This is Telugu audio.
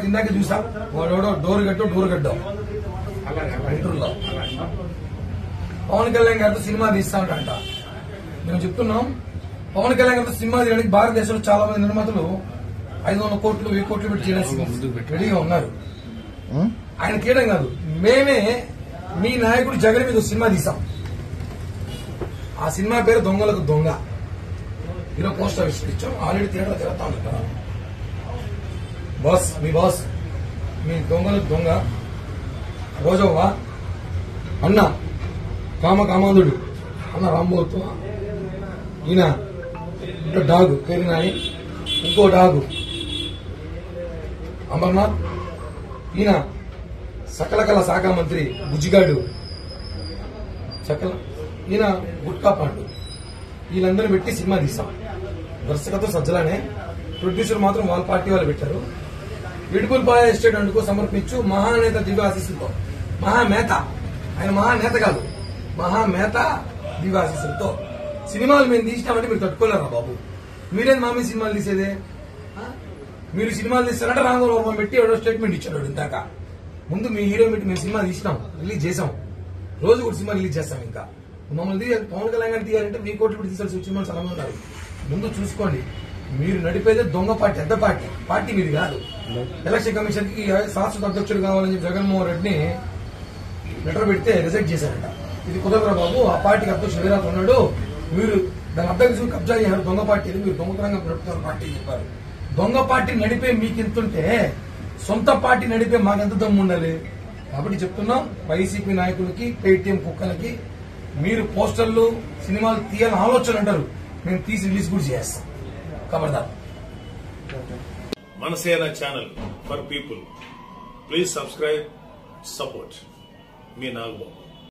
ఇందాక చూసా వాడోడో డోర్ కట్టో డోర్ కట్టో గుంటూరులో పవన్ కళ్యాణ్ గారితో సినిమా తీస్తామంట మేము చెప్తున్నాం పవన్ కళ్యాణ్ గారితో సినిమా తీయడానికి భారతదేశంలో చాలా మంది నిర్మాతలు ఐదు వందల కోట్లు వెయ్యి కోట్లు పెట్టి చేయడానికి రెడీగా ఉన్నారు ఆయన తీయడం కాదు మేమే మీ నాయకుడు జగన్ మీద ఒక సినిమా తీసాం ఆ సినిమా పేరు దొంగలకు దొంగ ఈరోజు పోస్ట్ ఆఫీస్ ఇచ్చాం ఆల్రెడీ థియేటర్ తిరుగుతా ఉంది కదా బాస్ మీ బాస్ మీ దొంగలకు దొంగ రోజవ్వ అన్న కామ కామాంధుడు అన్న రాంబోతు ఈయన ఇంకో డాగు పేరు నాని ఇంకో డాగు అమర్నాథ్ ఈయన సకల కళ శాఖ మంత్రి బుజ్జిగాడు సకల ఈయన గుట్కా పాండు వీళ్ళందరూ పెట్టి సినిమా తీసాం దర్శకత్వం సజ్జలానే ప్రొడ్యూసర్ మాత్రం వాళ్ళ పార్టీ వాళ్ళు పెట్టారు విడుపుల్ పాయ ఎస్టేట్ అందుకో సమర్పించు మహానేత దివ్యాశీస్సులతో మహామేత ఆయన మహానేత కాదు మహామేత దివ్యాశీస్సులతో సినిమాలు మేము తీసినామంటే మీరు తట్టుకోలేరా బాబు మీరేం మా మీద సినిమాలు తీసేదే ఆ? మీరు సినిమాలు తీస్తారంటే రాంగోల్ వర్మ పెట్టి ఎవడో స్టేట్మెంట్ ఇచ్చాడు వాడు ఇందాక ముందు మీ హీరో పెట్టి మేము సినిమా తీసినాం రిలీజ్ చేసాం రోజు కూడా సినిమా రిలీజ్ చేస్తాం ఇంకా మమ్మల్ని తీయాలి పవన్ కళ్యాణ్ గారిని తీయాలంటే మీ కోట్లు పెట్టి తీసాల్సి వచ్చిన వాళ్ళు చాలా మంది ఉన్నారు ముందు చూసుకోండి మీరు నడిపేదే దొంగ పార్టీ పెద్ద పార్టీ పార్టీ మీది కాదు ఎలక్షన్ కమిషన్ కి శాశ్వత అధ్యక్షుడు కావాలని చెప్పి జగన్మోహన్ రెడ్డిని లెటర్ పెడితే రిజెక్ట్ చేశారట ఇది కుదరరా బాబు ఆ పార్టీకి అధ్యక్షుడు వేరే ఉన్నాడు మీరు దాని అర్థం చేసుకుని కబ్జా చేశారు దొంగ పార్టీ ఇది మీరు దొంగతనంగా నడుపుతున్న పార్టీ అని చెప్పారు దొంగ పార్టీ నడిపే మీకు ఎంతుంటే సొంత పార్టీ నడిపే మాకెంత దమ్ము ఉండాలి కాబట్టి చెప్తున్నాం వైసీపీ నాయకులకి పేటీఎం కుక్కలకి మీరు పోస్టర్లు సినిమాలు తీయాలని ఆలోచన అంటారు మేము తీసి రిలీజ్ కూడా చేస్తాం ఖబర్దార్ Manasena channel for people please subscribe support మీ నాగబాబు